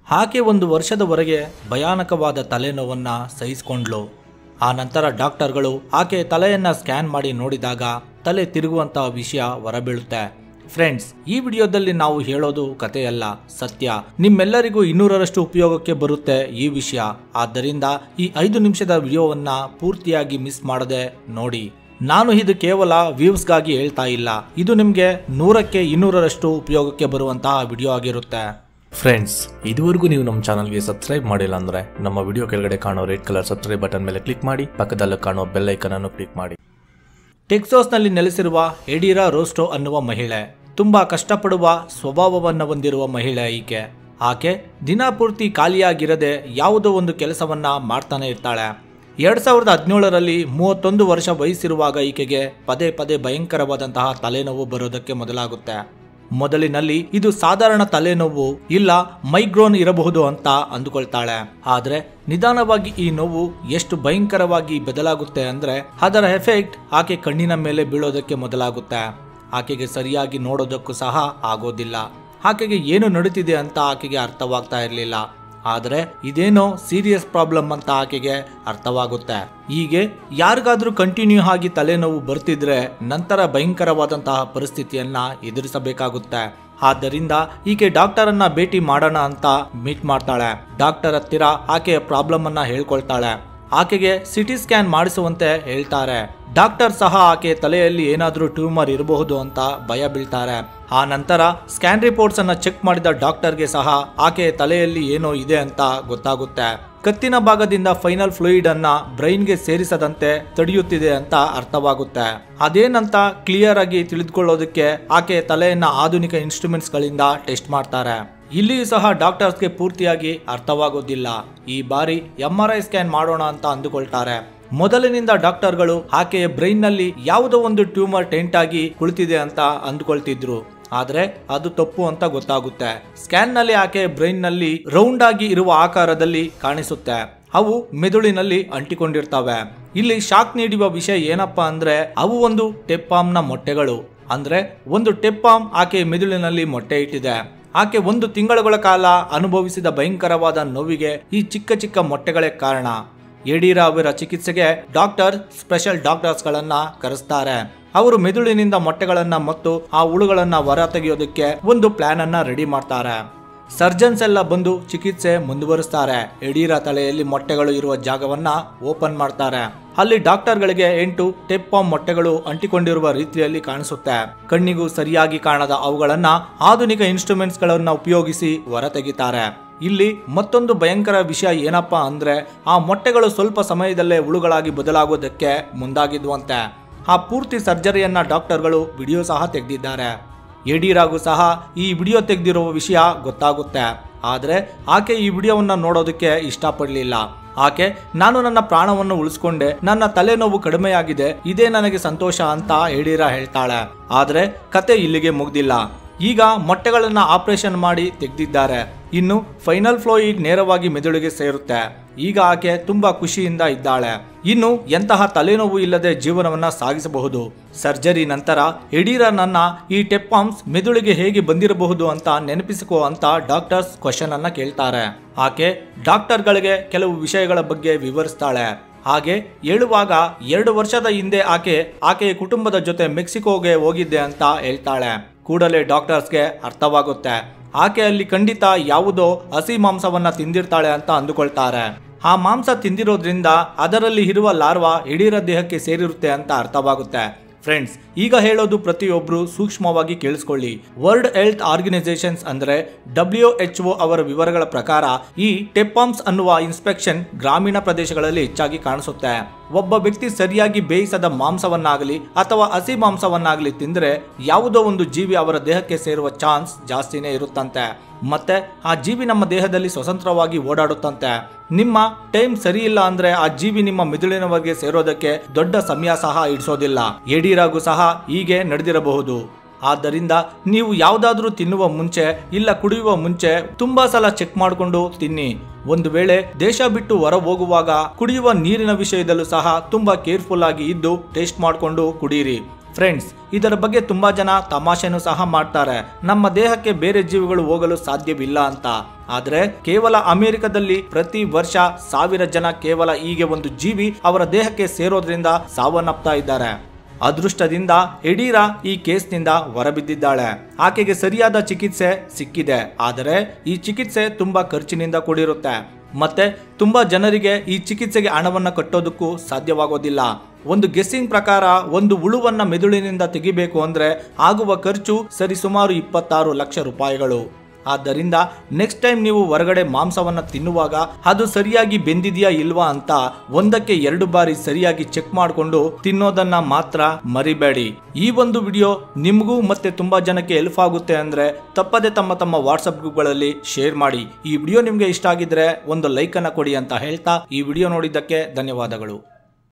ಆಕೆ ಒಂದು ವರ್ಷದವರೆಗೆ ಭಯಾನಕವಾದ ತಲೆನೋವನ್ನು ಸಹಿಸಿಕೊಂಡ್ಳು ಆ ನಂತರ ಡಾಕ್ಟರ್ಗಳು ಆಕೆ ತಲೆಯನ್ನ ಸ್ಕ್ಯಾನ್ ಮಾಡಿ ನೋಡಿದಾಗ ತಲೆ ತಿರುಗುವಂತಹ ವಿಷಯ ಹೊರಬೀಳುತ್ತೆ ಫ್ರೆಂಡ್ಸ್ ಈ ವಿಡಿಯೋದಲ್ಲಿ ನಾವು ಹೇಳೋದು ಕಥೆಯಲ್ಲ ಸತ್ಯ ನಿಮ್ಮೆಲ್ಲರಿಗೂ ಇನ್ನೂರರಷ್ಟು ಉಪಯೋಗಕ್ಕೆ ಬರುತ್ತೆ ಈ ವಿಷಯ ಆದ್ದರಿಂದ ಈ ಐದು ನಿಮಿಷದ ವಿಡಿಯೋವನ್ನ ಪೂರ್ತಿಯಾಗಿ ಮಿಸ್ ಮಾಡದೆ ನೋಡಿ ನಾನು ಇದು ಕೇವಲ ವ್ಯೂಸ್ಗಾಗಿ ಹೇಳ್ತಾ ಇಲ್ಲ ಇದು ನಿಮಗೆ ನೂರಕ್ಕೆ ಇನ್ನೂರರಷ್ಟು ಉಪಯೋಗಕ್ಕೆ ಬರುವಂತಹ ವಿಡಿಯೋ ಆಗಿರುತ್ತೆ ಫ್ರೆಂಡ್ಸ್ ಇದುವರೆಗೂ ನೀವು ನಮ್ಮ ಚಾನಲ್ಗೆ ಸಬ್ಸ್ಕ್ರೈಬ್ ಮಾಡಿಲ್ಲ ಅಂದ್ರೆ ನಮ್ಮ ವಿಡಿಯೋ ಕೆಳಗಡೆ ಕಾಣೋ ರೆಡ್ ಕಲರ್ ಸಬ್ಸ್ಕ್ರೈಬ್ ಬಟನ್ ಮೇಲೆ ಕ್ಲಿಕ್ ಮಾಡಿ ಪಕ್ಕದಲ್ಲಿ ಕಾಣೋ ಬೆಲ್ ಐಕನ್ ಅನ್ನು ಕ್ಲಿಕ್ ಮಾಡಿ ಟೆಕ್ಸಾಸ್ನಲ್ಲಿ ನೆಲೆಸಿರುವ ಎಡಿರಾ ರೋಸ್ಟೋ ಅನ್ನುವ ಮಹಿಳೆ ತುಂಬಾ ಕಷ್ಟಪಡುವ ಸ್ವಭಾವವನ್ನು ಹೊಂದಿರುವ ಮಹಿಳೆ ಈಕೆ ಆಕೆ ದಿನಪೂರ್ತಿ ಖಾಲಿಯಾಗಿರದೆ ಯಾವುದೋ ಒಂದು ಕೆಲಸವನ್ನ ಮಾಡ್ತಾನೆ ಇರ್ತಾಳೆ ಎರಡ್ ಸಾವಿರದ ಹದಿನೇಳರಲ್ಲಿ ಮೂವತ್ತೊಂದು ವರ್ಷ ವಯಸ್ಸಿರುವಾಗ ಈಕೆಗೆ ಪದೇ ಪದೇ ಭಯಂಕರವಾದಂತಹ ತಲೆನೋವು ಬರೋದಕ್ಕೆ ಮೊದಲಾಗುತ್ತೆ ಮೊದಲಿನಲ್ಲಿ ಇದು ಸಾಧಾರಣ ತಲೆನೋವು ಇಲ್ಲ ಮೈಗ್ರೋನ್ ಇರಬಹುದು ಅಂತ ಅಂದುಕೊಳ್ತಾಳೆ ಆದ್ರೆ ನಿಧಾನವಾಗಿ ಈ ನೋವು ಎಷ್ಟು ಭಯಂಕರವಾಗಿ ಬದಲಾಗುತ್ತೆ ಅಂದ್ರೆ ಅದರ ಎಫೆಕ್ಟ್ ಆಕೆ ಕಣ್ಣಿನ ಮೇಲೆ ಬೀಳೋದಕ್ಕೆ ಮೊದಲಾಗುತ್ತೆ ಆಕೆಗೆ ಸರಿಯಾಗಿ ನೋಡೋದಕ್ಕೂ ಸಹ ಆಗೋದಿಲ್ಲ ಆಕೆಗೆ ಏನು ನಡೀತಿದೆ ಅಂತ ಆಕೆಗೆ ಅರ್ಥವಾಗ್ತಾ ಇರಲಿಲ್ಲ ಆದರೆ ಇದೇನೋ ಸೀರಿಯಸ್ ಪ್ರಾಬ್ಲಮ್ ಅಂತ ಆಕೆಗೆ ಅರ್ಥವಾಗುತ್ತೆ ಹೀಗೆ ಯಾರಿಗಾದ್ರೂ ಕಂಟಿನ್ಯೂ ಆಗಿ ತಲೆನೋವು ಬರ್ತಿದ್ರೆ ನಂತರ ಭಯಂಕರವಾದಂತಹ ಪರಿಸ್ಥಿತಿಯನ್ನ ಎದುರಿಸಬೇಕಾಗುತ್ತೆ ಆದ್ದರಿಂದ ಈಕೆ ಡಾಕ್ಟರ್ ಅನ್ನ ಭೇಟಿ ಮಾಡೋಣ ಅಂತ ಮೀಟ್ ಮಾಡ್ತಾಳೆ ಡಾಕ್ಟರ್ ಹತ್ತಿರ ಆಕೆಯ ಪ್ರಾಬ್ಲಮ್ ಅನ್ನ ಹೇಳ್ಕೊಳ್ತಾಳೆ ಆಕೆಗೆ ಸಿಟಿ ಸ್ಕ್ಯಾನ್ ಮಾಡಿಸುವಂತೆ ಹೇಳ್ತಾರೆ ಡಾಕ್ಟರ್ ಸಹ ಆಕೆ ತಲೆಯಲ್ಲಿ ಏನಾದರೂ ಟ್ಯೂಮರ್ ಇರಬಹುದು ಅಂತ ಭಯ ಬೀಳ್ತಾರೆ ಆ ನಂತರ ಸ್ಕ್ಯಾನ್ ರಿಪೋರ್ಟ್ಸ್ ಅನ್ನ ಚೆಕ್ ಮಾಡಿದ ಡಾಕ್ಟರ್ಗೆ ಸಹ ಆಕೆ ತಲೆಯಲ್ಲಿ ಏನೋ ಇದೆ ಅಂತ ಗೊತ್ತಾಗುತ್ತೆ ಕತ್ತಿನ ಭಾಗದಿಂದ ಫೈನಲ್ ಫ್ಲೂಯಿಡ್ ಅನ್ನ ಬ್ರೈನ್ಗೆ ಸೇರಿಸದಂತೆ ತಡೆಯುತ್ತಿದೆ ಅಂತ ಅರ್ಥವಾಗುತ್ತೆ ಅದೇನಂತ ಕ್ಲಿಯರ್ ಆಗಿ ತಿಳಿದುಕೊಳ್ಳೋದಕ್ಕೆ ಆಕೆ ತಲೆಯನ್ನ ಆಧುನಿಕ ಇನ್ಸ್ಟ್ರೂಮೆಂಟ್ಸ್ ಗಳಿಂದ ಟೆಸ್ಟ್ ಮಾಡ್ತಾರೆ ಇಲ್ಲಿಯೂ ಸಹ ಡಾಕ್ಟರ್ಸ್ಗೆ ಪೂರ್ತಿಯಾಗಿ ಅರ್ಥವಾಗೋದಿಲ್ಲ ಈ ಬಾರಿ ಎಂ ಆರ್ ಐ ಸ್ಕ್ಯಾನ್ ಮಾಡೋಣ ಅಂತ ಅಂದುಕೊಳ್ತಾರೆ ಮೊದಲಿನಿಂದ ಡಾಕ್ಟರ್ಗಳು ಆಕೆಯ ಬ್ರೈನ್ ನಲ್ಲಿ ಯಾವುದೋ ಒಂದು ಟ್ಯೂಮರ್ ಟೆಂಟ್ ಆಗಿ ಕುಳಿತಿದೆ ಅಂತ ಅಂದುಕೊಳ್ತಿದ್ರು ಆದ್ರೆ ಅದು ತಪ್ಪು ಅಂತ ಗೊತ್ತಾಗುತ್ತೆ ಸ್ಕ್ಯಾನ್ ನಲ್ಲಿ ಆಕೆ ಬ್ರೈನ್ ನಲ್ಲಿ ರೌಂಡ್ ಆಗಿ ಇರುವ ಆಕಾರದಲ್ಲಿ ಕಾಣಿಸುತ್ತೆ ಅವು ಮೆದುಳಿನಲ್ಲಿ ಅಂಟಿಕೊಂಡಿರ್ತವೆ ಇಲ್ಲಿ ಶಾಕ್ ನೀಡುವ ವಿಷಯ ಏನಪ್ಪಾ ಅಂದ್ರೆ ಅವು ಒಂದು ಟೆಪ್ಪಾಮ್ನ ಮೊಟ್ಟೆಗಳು ಅಂದ್ರೆ ಒಂದು ಟೆಪ್ಪಾಮ್ ಆಕೆ ಮೆದುಳಿನಲ್ಲಿ ಮೊಟ್ಟೆ ಇಟ್ಟಿದೆ ಆಕೆ ಒಂದು ತಿಂಗಳುಗಳ ಕಾಲ ಅನುಭವಿಸಿದ ಭಯಂಕರವಾದ ನೋವಿಗೆ ಈ ಚಿಕ್ಕ ಚಿಕ್ಕ ಮೊಟ್ಟೆಗಳೇ ಕಾರಣ ಯಡೀರಾ ಅವರ ಚಿಕಿತ್ಸೆಗೆ ಡಾಕ್ಟರ್ ಸ್ಪೆಷಲ್ ಡಾಕ್ಟರ್ಸ್ ಗಳನ್ನ ಕರೆಸ್ತಾರೆ ಅವರು ಮೆದುಳಿನಿಂದ ಮೊಟ್ಟೆಗಳನ್ನ ಮತ್ತು ಆ ಹುಳುಗಳನ್ನ ಹೊರ ತೆಗೆಯೋದಕ್ಕೆ ಒಂದು ಪ್ಲಾನ್ ಅನ್ನ ರೆಡಿ ಮಾಡ್ತಾರೆ ಸರ್ಜನ್ಸ್ ಎಲ್ಲ ಬಂದು ಚಿಕಿತ್ಸೆ ಮುಂದುವರಿಸ್ತಾರೆ ಯಡೀರಾ ತಲೆಯಲ್ಲಿ ಮೊಟ್ಟೆಗಳು ಇರುವ ಜಾಗವನ್ನ ಓಪನ್ ಮಾಡ್ತಾರೆ ಅಲ್ಲಿ ಡಾಕ್ಟರ್ಗಳಿಗೆ ಎಂಟು ಟೆಪ್ಪಾಮ್ ಮೊಟ್ಟೆಗಳು ಅಂಟಿಕೊಂಡಿರುವ ರೀತಿಯಲ್ಲಿ ಕಾಣಿಸುತ್ತೆ ಕಣ್ಣಿಗೂ ಸರಿಯಾಗಿ ಕಾಣದ ಅವುಗಳನ್ನ ಆಧುನಿಕ ಇನ್ಸ್ಟ್ರೂಮೆಂಟ್ಸ್ ಗಳನ್ನ ಉಪಯೋಗಿಸಿ ಹೊರತೆಗಿತಾರೆ ಇಲ್ಲಿ ಮತ್ತೊಂದು ಭಯಂಕರ ವಿಷಯ ಏನಪ್ಪಾ ಅಂದ್ರೆ ಆ ಮೊಟ್ಟೆಗಳು ಸ್ವಲ್ಪ ಸಮಯದಲ್ಲೇ ಹುಳುಗಳಾಗಿ ಬದಲಾಗೋದಕ್ಕೆ ಮುಂದಾಗಿದ್ವಂತೆ ಆ ಪೂರ್ತಿ ಸರ್ಜರಿಯನ್ನ ಡಾಕ್ಟರ್ಗಳು ವಿಡಿಯೋ ಸಹ ತೆಗೆದಿದ್ದಾರೆ ಯಡೀರಾಗೂ ಸಹ ಈ ವಿಡಿಯೋ ತೆಗೆದಿರುವ ವಿಷಯ ಗೊತ್ತಾಗುತ್ತೆ ಆದರೆ ಆಕೆ ಈ ವಿಡಿಯೋವನ್ನ ನೋಡೋದಕ್ಕೆ ಇಷ್ಟಪಡಲಿಲ್ಲ ಆಕೆ ನಾನು ನನ್ನ ಪ್ರಾಣವನ್ನು ಉಳಿಸ್ಕೊಂಡೆ ನನ್ನ ತಲೆನೋವು ಕಡಿಮೆಯಾಗಿದೆ ಇದೇ ನನಗೆ ಸಂತೋಷ ಅಂತ ಯಡೀರಾ ಹೇಳ್ತಾಳೆ ಆದರೆ ಕತೆ ಇಲ್ಲಿಗೆ ಮುಗ್ದಿಲ್ಲ ಈಗ ಮೊಟ್ಟೆಗಳನ್ನ ಆಪರೇಷನ್ ಮಾಡಿ ತೆಗೆದಿದ್ದಾರೆ ಇನ್ನು ಫೈನಲ್ ಫ್ಲೋಯಿಡ್ ನೇರವಾಗಿ ಮೆದುಳಿಗೆ ಸೇರುತ್ತೆ ಈಗ ಆಕೆ ತುಂಬಾ ಖುಷಿಯಿಂದ ಇದ್ದಾಳೆ ಇನ್ನು ಎಂತಹ ತಲೆನೋವು ಇಲ್ಲದೆ ಜೀವನವನ್ನ ಸಾಗಿಸಬಹುದು ಸರ್ಜರಿ ನಂತರ ಯಡೀರನನ್ನ ಈ ಟೆಪ್ಪಾಮ್ಸ್ ಮೆದುಳಿಗೆ ಹೇಗೆ ಬಂದಿರಬಹುದು ಅಂತ ನೆನಪಿಸಿಕೋ ಅಂತ ಡಾಕ್ಟರ್ಸ್ ಕ್ವಶನ್ ಅನ್ನ ಕೇಳ್ತಾರೆ ಆಕೆ ಡಾಕ್ಟರ್ಗಳಿಗೆ ಕೆಲವು ವಿಷಯಗಳ ಬಗ್ಗೆ ವಿವರಿಸ್ತಾಳೆ ಹಾಗೆ ಹೇಳುವಾಗ ಎರಡು ವರ್ಷದ ಹಿಂದೆ ಆಕೆ ಆಕೆಯ ಕುಟುಂಬದ ಜೊತೆ ಮೆಕ್ಸಿಕೋಗೆ ಹೋಗಿದ್ದೆ ಅಂತ ಹೇಳ್ತಾಳೆ ಕೂಡಲೇ ಡಾಕ್ಟರ್ಸ್ಗೆ ಅರ್ಥವಾಗುತ್ತೆ ಆಕೆ ಅಲ್ಲಿ ಖಂಡಿತ ಯಾವುದೋ ಹಸಿ ಮಾಂಸವನ್ನ ತಿಂದಿರ್ತಾಳೆ ಅಂತ ಅಂದುಕೊಳ್ತಾರೆ ಆ ಮಾಂಸ ತಿಂದಿರೋದ್ರಿಂದ ಅದರಲ್ಲಿ ಇರುವ ಲಾರ್ವಾ ಯಡೀರ ದೇಹಕ್ಕೆ ಸೇರಿರುತ್ತೆ ಅಂತ ಅರ್ಥವಾಗುತ್ತೆ ಫ್ರೆಂಡ್ಸ್ ಈಗ ಹೇಳೋದು ಪ್ರತಿಯೊಬ್ಬರು ಸೂಕ್ಷ್ಮವಾಗಿ ಕೇಳಿಸ್ಕೊಳ್ಳಿ ವರ್ಲ್ಡ್ ಹೆಲ್ತ್ ಆರ್ಗನೈಸೇಷನ್ಸ್ ಅಂದ್ರೆ ಡಬ್ಲ್ಯೂ ಎಚ್ ಒ ಅವರ ವಿವರಗಳ ಪ್ರಕಾರ ಈ ಟೆಪ್ಪಾಮ್ಸ್ ಅನ್ನುವ ಇನ್ಸ್ಪೆಕ್ಷನ್ ಗ್ರಾಮೀಣ ಪ್ರದೇಶಗಳಲ್ಲಿ ಹೆಚ್ಚಾಗಿ ಕಾಣಿಸುತ್ತೆ ಒಬ್ಬ ವ್ಯಕ್ತಿ ಸರಿಯಾಗಿ ಬೇಯಿಸದ ಮಾಂಸವನ್ನಾಗಲಿ ಅಥವಾ ಹಸಿ ಮಾಂಸವನ್ನಾಗಲಿ ತಿಂದರೆ ಯಾವುದೋ ಒಂದು ಜೀವಿ ಅವರ ದೇಹಕ್ಕೆ ಸೇರುವ ಚಾನ್ಸ್ ಜಾಸ್ತಿನೇ ಇರುತ್ತಂತೆ ಮತ್ತೆ ಆ ಜೀವಿ ನಮ್ಮ ದೇಹದಲ್ಲಿ ಸ್ವತಂತ್ರವಾಗಿ ಓಡಾಡುತ್ತಂತೆ ನಿಮ್ಮ ಟೈಮ್ ಸರಿ ಇಲ್ಲ ಅಂದ್ರೆ ಆ ಜೀವಿ ನಿಮ್ಮ ಮಿದುಳಿನವರೆಗೆ ಸೇರೋದಕ್ಕೆ ದೊಡ್ಡ ಸಮಯ ಸಹ ಇಡಿಸೋದಿಲ್ಲ ಯಡೀರಾಗೂ ಸಹ ಹೀಗೆ ನಡೆದಿರಬಹುದು ಆದ್ದರಿಂದ ನೀವು ಯಾವುದಾದ್ರೂ ತಿನ್ನುವ ಮುಂಚೆ ಇಲ್ಲ ಕುಡಿಯುವ ಮುಂಚೆ ತುಂಬಾ ಸಲ ಚೆಕ್ ಮಾಡಿಕೊಂಡು ತಿನ್ನಿ ಒಂದು ವೇಳೆ ದೇಶ ಬಿಟ್ಟು ಹೊರ ಹೋಗುವಾಗ ಕುಡಿಯುವ ನೀರಿನ ವಿಷಯದಲ್ಲೂ ಸಹ ತುಂಬಾ ಕೇರ್ಫುಲ್ ಆಗಿ ಇದ್ದು ಟೇಸ್ಟ್ ಮಾಡಿಕೊಂಡು ಕುಡಿಯಿರಿ ಫ್ರೆಂಡ್ಸ್ ಇದರ ಬಗ್ಗೆ ತುಂಬಾ ಜನ ತಮಾಷೆನೂ ಸಹ ಮಾಡ್ತಾರೆ ನಮ್ಮ ದೇಹಕ್ಕೆ ಬೇರೆ ಜೀವಿಗಳು ಹೋಗಲು ಸಾಧ್ಯವಿಲ್ಲ ಅಂತ ಆದ್ರೆ ಕೇವಲ ಅಮೆರಿಕದಲ್ಲಿ ಪ್ರತಿ ವರ್ಷ ಸಾವಿರ ಜನ ಕೇವಲ ಹೀಗೆ ಒಂದು ಜೀವಿ ಅವರ ದೇಹಕ್ಕೆ ಸೇರೋದ್ರಿಂದ ಸಾವನ್ನಪ್ತಾ ಇದ್ದಾರೆ ಅದೃಷ್ಟದಿಂದ ಯಡೀರಾ ಈ ಕೇಸ್ನಿಂದ ಹೊರಬಿದ್ದಿದ್ದಾಳೆ ಆಕೆಗೆ ಸರಿಯಾದ ಚಿಕಿತ್ಸೆ ಸಿಕ್ಕಿದೆ ಆದರೆ ಈ ಚಿಕಿತ್ಸೆ ತುಂಬಾ ಖರ್ಚಿನಿಂದ ಕೂಡಿರುತ್ತೆ ಮತ್ತೆ ತುಂಬಾ ಜನರಿಗೆ ಈ ಚಿಕಿತ್ಸೆಗೆ ಹಣವನ್ನ ಕಟ್ಟೋದಕ್ಕೂ ಸಾಧ್ಯವಾಗೋದಿಲ್ಲ ಒಂದು ಗೆಸ್ಸಿಂಗ್ ಪ್ರಕಾರ ಒಂದು ಉಳುವನ್ನ ಮೆದುಳಿನಿಂದ ತೆಗಿಬೇಕು ಅಂದ್ರೆ ಆಗುವ ಖರ್ಚು ಸರಿಸುಮಾರು ಇಪ್ಪತ್ತಾರು ಲಕ್ಷ ರೂಪಾಯಿಗಳು ಆದ್ದರಿಂದ ನೆಕ್ಸ್ಟ್ ಟೈಮ್ ನೀವು ಹೊರಗಡೆ ಮಾಂಸವನ್ನ ತಿನ್ನುವಾಗ ಅದು ಸರಿಯಾಗಿ ಬೆಂದಿದೆಯಾ ಇಲ್ವಾ ಅಂತ ಒಂದಕ್ಕೆ ಎರಡು ಬಾರಿ ಸರಿಯಾಗಿ ಚೆಕ್ ಮಾಡಿಕೊಂಡು ತಿನ್ನೋದನ್ನ ಮಾತ್ರ ಮರಿಬೇಡಿ ಈ ಒಂದು ವಿಡಿಯೋ ನಿಮಗೂ ಮತ್ತೆ ತುಂಬಾ ಜನಕ್ಕೆ ಹೆಲ್ಪ್ ಆಗುತ್ತೆ ಅಂದ್ರೆ ತಪ್ಪದೆ ತಮ್ಮ ತಮ್ಮ ವಾಟ್ಸಪ್ ಗ್ರೂಪ್ಗಳಲ್ಲಿ ಶೇರ್ ಮಾಡಿ ಈ ವಿಡಿಯೋ ನಿಮಗೆ ಇಷ್ಟ ಆಗಿದ್ರೆ ಒಂದು ಲೈಕ್ ಅನ್ನ ಕೊಡಿ ಅಂತ ಹೇಳ್ತಾ ಈ ವಿಡಿಯೋ ನೋಡಿದ್ದಕ್ಕೆ ಧನ್ಯವಾದಗಳು